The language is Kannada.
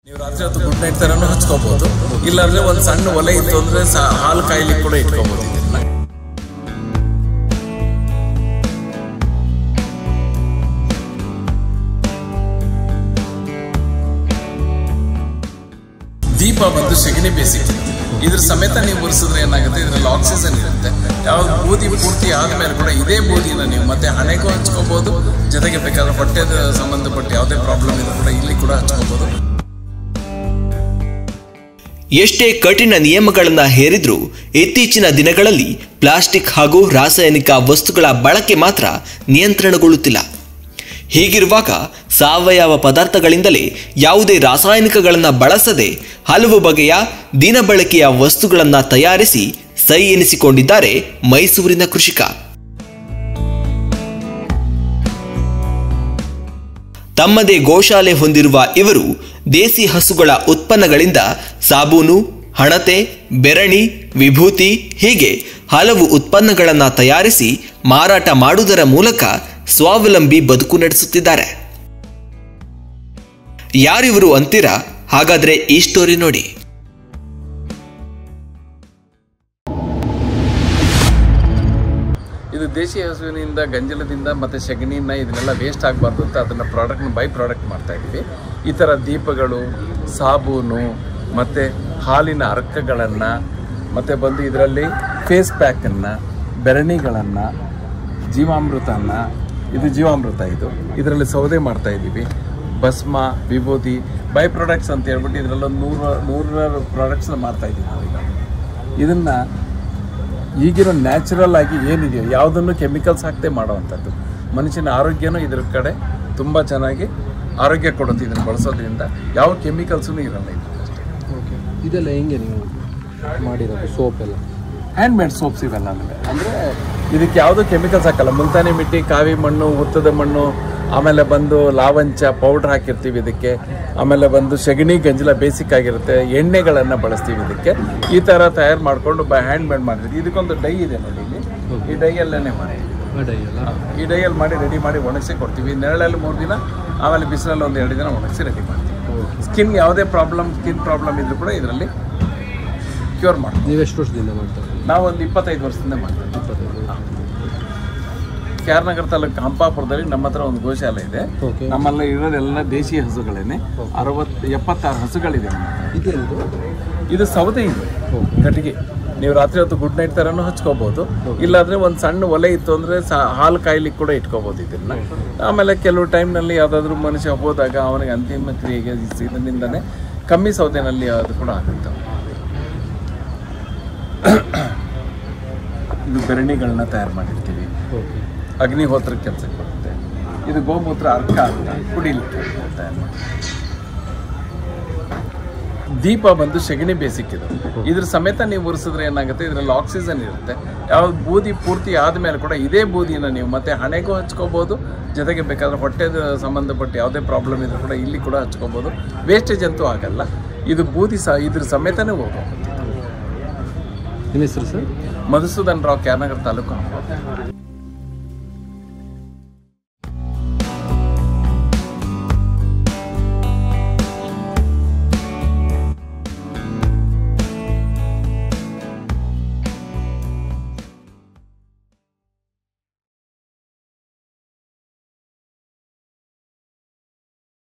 ನೀವು ರಾತ್ರಿ ಹೊತ್ತು ಗುಡ್ ನೈಟ್ ತರನು ಹಚ್ಕೋಬಹುದು ಇಲ್ಲಾಂದ್ರೆ ಒಂದು ಸಣ್ಣ ಒಲೆ ಇತ್ತು ಅಂದ್ರೆ ಸ- ಹಾಲು ಕಾಯ್ಲಿಕ್ಕೆ ಕೂಡ ಇಟ್ಕೋಬಹುದು ಇದನ್ನ ದೀಪ ಬಂದು ಸೆಗಣಿ ಬೇಸಿಕ್ ಇದ್ರ ಸಮೇತ ನೀವು ಉರಿಸಿದ್ರೆ ಏನಾಗುತ್ತೆ ಇದ್ರಲ್ಲಿ ಆಕ್ಸಿಜನ್ ಇರುತ್ತೆ ಯಾವ ಬೂದಿ ಪೂರ್ತಿ ಆದ್ಮೇಲೆ ಕೂಡ ಇದೇ ಬೂದಿನ ನೀವು ಮತ್ತೆ ಹಣೆಗೂ ಹಚ್ಕೋಬಹುದು ಜೊತೆಗೆ ಬೇಕಾದ್ರೆ ಹೊಟ್ಟೆದ ಸಂಬಂಧಪಟ್ಟ ಯಾವುದೇ ಪ್ರಾಬ್ಲಮ್ ಇದ್ರೂ ಕೂಡ ಇಲ್ಲಿ ಕೂಡ ಹಚ್ಕೋಬಹುದು ಎಷ್ಟೇ ಕಠಿಣ ನಿಯಮಗಳನ್ನು ಹೇರಿದ್ರೂ ಇತ್ತೀಚಿನ ದಿನಗಳಲ್ಲಿ ಪ್ಲಾಸ್ಟಿಕ್ ಹಾಗೂ ರಾಸಾಯನಿಕ ವಸ್ತುಗಳ ಬಳಕೆ ಮಾತ್ರ ನಿಯಂತ್ರಣಗೊಳ್ಳುತ್ತಿಲ್ಲ ಹೀಗಿರುವಾಗ ಸಾವಯವ ಪದಾರ್ಥಗಳಿಂದಲೇ ಯಾವುದೇ ರಾಸಾಯನಿಕಗಳನ್ನು ಬಳಸದೆ ಹಲವು ಬಗೆಯ ದಿನಬಳಕೆಯ ವಸ್ತುಗಳನ್ನು ತಯಾರಿಸಿ ಸೈ ಎನಿಸಿಕೊಂಡಿದ್ದಾರೆ ಮೈಸೂರಿನ ಕೃಷಿಕ ತಮ್ಮದೇ ಗೋಶಾಲೆ ಹೊಂದಿರುವ ಇವರು ದೇಸಿ ಹಸುಗಳ ಉತ್ಪನ್ನಗಳಿಂದ ಸಾಬೂನು ಹಣತೆ ಬೆರಣಿ ವಿಭೂತಿ ಹೀಗೆ ಹಲವು ಉತ್ಪನ್ನಗಳನ್ನು ತಯಾರಿಸಿ ಮಾರಾಟ ಮಾಡುವುದರ ಮೂಲಕ ಸ್ವಾವಲಂಬಿ ಬದುಕು ನಡೆಸುತ್ತಿದ್ದಾರೆ ಯಾರಿವರು ಅಂತೀರಾ ಹಾಗಾದ್ರೆ ಈ ಸ್ಟೋರಿ ನೋಡಿ ಇದು ದೇಶಿ ಹಸುವಿನಿಂದ ಗಂಜಲದಿಂದ ಮತ್ತು ಸೆಗಣಿನ ಇದನ್ನೆಲ್ಲ ವೇಸ್ಟ್ ಆಗಬಾರ್ದು ಅಂತ ಅದನ್ನು ಪ್ರಾಡಕ್ಟ್ನ ಬೈ ಪ್ರಾಡಕ್ಟ್ ಮಾಡ್ತಾ ಇದ್ದೀವಿ ಈ ಥರ ದೀಪಗಳು ಸಾಬೂನು ಮತ್ತು ಹಾಲಿನ ಅರ್ಕಗಳನ್ನು ಮತ್ತು ಬಂದು ಇದರಲ್ಲಿ ಫೇಸ್ ಪ್ಯಾಕನ್ನು ಬೆರಣಿಗಳನ್ನು ಜೀವಾಮೃತನ ಇದು ಜೀವಾಮೃತ ಇದು ಇದರಲ್ಲಿ ಸೌದೆ ಮಾಡ್ತಾ ಇದ್ದೀವಿ ಭಸ್ಮ ವಿಭೂತಿ ಬೈ ಪ್ರಾಡಕ್ಟ್ಸ್ ಅಂತ ಹೇಳ್ಬಿಟ್ಟು ಇದರಲ್ಲೊಂದು ನೂರ ನೂರಾರು ಪ್ರಾಡಕ್ಟ್ಸ್ನ ಮಾಡ್ತಾ ಇದ್ದೀವಿ ನಾವೀಗ ಇದನ್ನು ಈಗಿರೋ ನ್ಯಾಚುರಲ್ ಆಗಿ ಏನಿದೆಯೋ ಯಾವುದನ್ನು ಕೆಮಿಕಲ್ಸ್ ಹಾಕದೆ ಮಾಡೋವಂಥದ್ದು ಮನುಷ್ಯನ ಆರೋಗ್ಯನೂ ಇದ್ರ ಕಡೆ ತುಂಬ ಚೆನ್ನಾಗಿ ಆರೋಗ್ಯ ಕೊಡುತ್ತೆ ಇದನ್ನು ಬಳಸೋದ್ರಿಂದ ಯಾವ ಕೆಮಿಕಲ್ಸೂ ಇರಲ್ಲ ಇದು ಅಷ್ಟೇ ಓಕೆ ಇದೆಲ್ಲ ಹೆಂಗೆ ನೀವು ಮಾಡಿರೋದು ಸೋಪ್ ಎಲ್ಲ ಹ್ಯಾಂಡ್ ಮೇಡ್ ಸೋಪ್ಸ್ ಇವೆಲ್ಲ ಅಂದರೆ ಇದಕ್ಕೆ ಯಾವುದೂ ಕೆಮಿಕಲ್ಸ್ ಹಾಕಲ್ಲ ಮುಲ್ತಾನಿ ಮಿಟ್ಟಿ ಕಾವಿ ಮಣ್ಣು ಉತ್ತದ ಮಣ್ಣು ಆಮೇಲೆ ಬಂದು ಲಾವಂಚ ಪೌಡ್ರ್ ಹಾಕಿರ್ತೀವಿ ಇದಕ್ಕೆ ಆಮೇಲೆ ಬಂದು ಸೆಗಣಿ ಗಂಜಲ ಬೇಸಿಕ್ ಆಗಿರುತ್ತೆ ಎಣ್ಣೆಗಳನ್ನು ಬಳಸ್ತೀವಿ ಇದಕ್ಕೆ ಈ ಥರ ತಯಾರು ಮಾಡಿಕೊಂಡು ಬೈ ಹ್ಯಾಂಡ್ ಮೇಡ್ ಮಾಡಿರ್ತೀವಿ ಇದಕ್ಕೊಂದು ಡೈ ಇದೆ ನೋಡಿ ಇಲ್ಲಿ ಈ ಡೈಯಲ್ಲೇ ಮಾಡಿ ಅಡೈ ಎಲ್ಲ ಈ ಡೈಯಲ್ಲಿ ಮಾಡಿ ರೆಡಿ ಮಾಡಿ ಒಣಗಿಸಿ ಕೊಡ್ತೀವಿ ನೆರಳಲ್ಲಿ ಮೂರು ದಿನ ಆಮೇಲೆ ಬಿಸಿಲಲ್ಲಿ ಒಂದು ಎರಡು ದಿನ ಒಣಗಿಸಿ ರೆಡಿ ಮಾಡ್ತೀವಿ ಸ್ಕಿನ್ ಯಾವುದೇ ಪ್ರಾಬ್ಲಮ್ ಸ್ಕಿನ್ ಪ್ರಾಬ್ಲಮ್ ಇದ್ರೂ ಕೂಡ ಇದರಲ್ಲಿ ಕ್ಯೂರ್ ಮಾಡ್ತೀವಿ ನೀವು ಎಷ್ಟು ವರ್ಷದಿಂದ ಮಾಡ್ತಾರೆ ನಾವು ಒಂದು ಇಪ್ಪತ್ತೈದು ವರ್ಷದಿಂದ ಮಾಡ್ತೀವಿ ಇಪ್ಪತ್ತೈದು ಕೆ ಆರ್ ನಗರ ತಾಲೂಕು ಹಂಪಾಪುರದಲ್ಲಿ ನಮ್ಮ ಹತ್ರ ಒಂದು ಗೋಶಾಲೆ ಇದೆ ಓಕೆ ನಮ್ಮಲ್ಲಿ ಇರೋದೆಲ್ಲ ದೇಶಿ ಹಸುಗಳೇನೆ ಅರವತ್ತು ಎಪ್ಪತ್ತಾರು ಹಸುಗಳಿದೆ ನಮ್ಮ ಹತ್ರ. ಇದೆಂದು ಇದು ಸೌದೆ ಇದೆ ಕಟ್ಟಿಗೆ ನೀವು ರಾತ್ರಿ ಹೊತ್ತು ಗುಡ್ ನೈಟ್ ತರನು ಹಚ್ಕೋಬಹುದು ಇಲ್ಲಾಂದ್ರೆ ಒಂದು ಸಣ್ಣ ಒಲೆ ಇತ್ತು ಅಂದ್ರೆ ಸ- ಹಾಲು ಕಾಯ್ಲಿಕ್ಕೆ ಕೂಡ ಇಟ್ಕೋಬಹುದು ಇದನ್ನ ಆಮೇಲೆ ಕೆಲವು ಟೈಮ್ನಲ್ಲಿ ಯಾವುದಾದ್ರೂ ಮನುಷ್ಯ ಹೋದಾಗ ಅವನಿಗೆ ಅಂತಿಮ ಕ್ರಿಯೆಗೆ ಇದರಿಂದನೇ ಕಮ್ಮಿ ಸೌದೆನಲ್ಲಿ ಅದು ಕೂಡ ಆಗುತ್ತೆ ಇದು ಬೆರಣಿಗಳನ್ನ ತಯಾರು ಮಾಡಿರ್ತೀವಿ ಓಕೆ ಅಗ್ನಿಹೋತ್ರ ಕೆಲಸಕ್ಕೆ ಬರುತ್ತೆ ಇದು ಗೋಮೂತ್ರ ಅರ್ಕ ಅಂತ ಕುಡಿಲಿಕ್ಕೆ ತಯಾರು ಮಾಡಿ ದೀಪ ಬಂದು ಸೆಗಣಿ ಬೇಸಿಕ್ ಇದು ಇದ್ರ ಸಮೇತ ನೀವು ಉರಿಸಿದ್ರೆ ಏನಾಗುತ್ತೆ ಇದರಲ್ಲಿ ಆಕ್ಸಿಜನ್ ಇರುತ್ತೆ ಯಾವ ಬೂದಿ ಪೂರ್ತಿ ಆದಮೇಲೆ ಕೂಡ ಇದೇ ಬೂದಿನ ನೀವು ಮತ್ತೆ ಹಣೆಗೂ ಹಚ್ಕೋಬಹುದು ಜೊತೆಗೆ ಬೇಕಾದ್ರೆ ಹೊಟ್ಟೆದ ಸಂಬಂಧಪಟ್ಟ ಯಾವುದೇ ಪ್ರಾಬ್ಲಮ್ ಇದ್ರೂ ಕೂಡ ಇಲ್ಲಿ ಕೂಡ ಹಚ್ಕೋಬಹುದು ವೇಸ್ಟೇಜ್ ಅಂತೂ ಆಗಲ್ಲ ಇದು ಬೂದಿ ಸಹ ಇದ್ರ ಸಮೇತನೇ ಹೋಗುತ್ತೆ ನಿಮ್ಮ ಹೆಸರು ಸರ್ ಮಧುಸೂದನ್ ರಾವ್ ಕ್ಯಾನಗರ್ ತಾಲೂಕು ಹಂಪ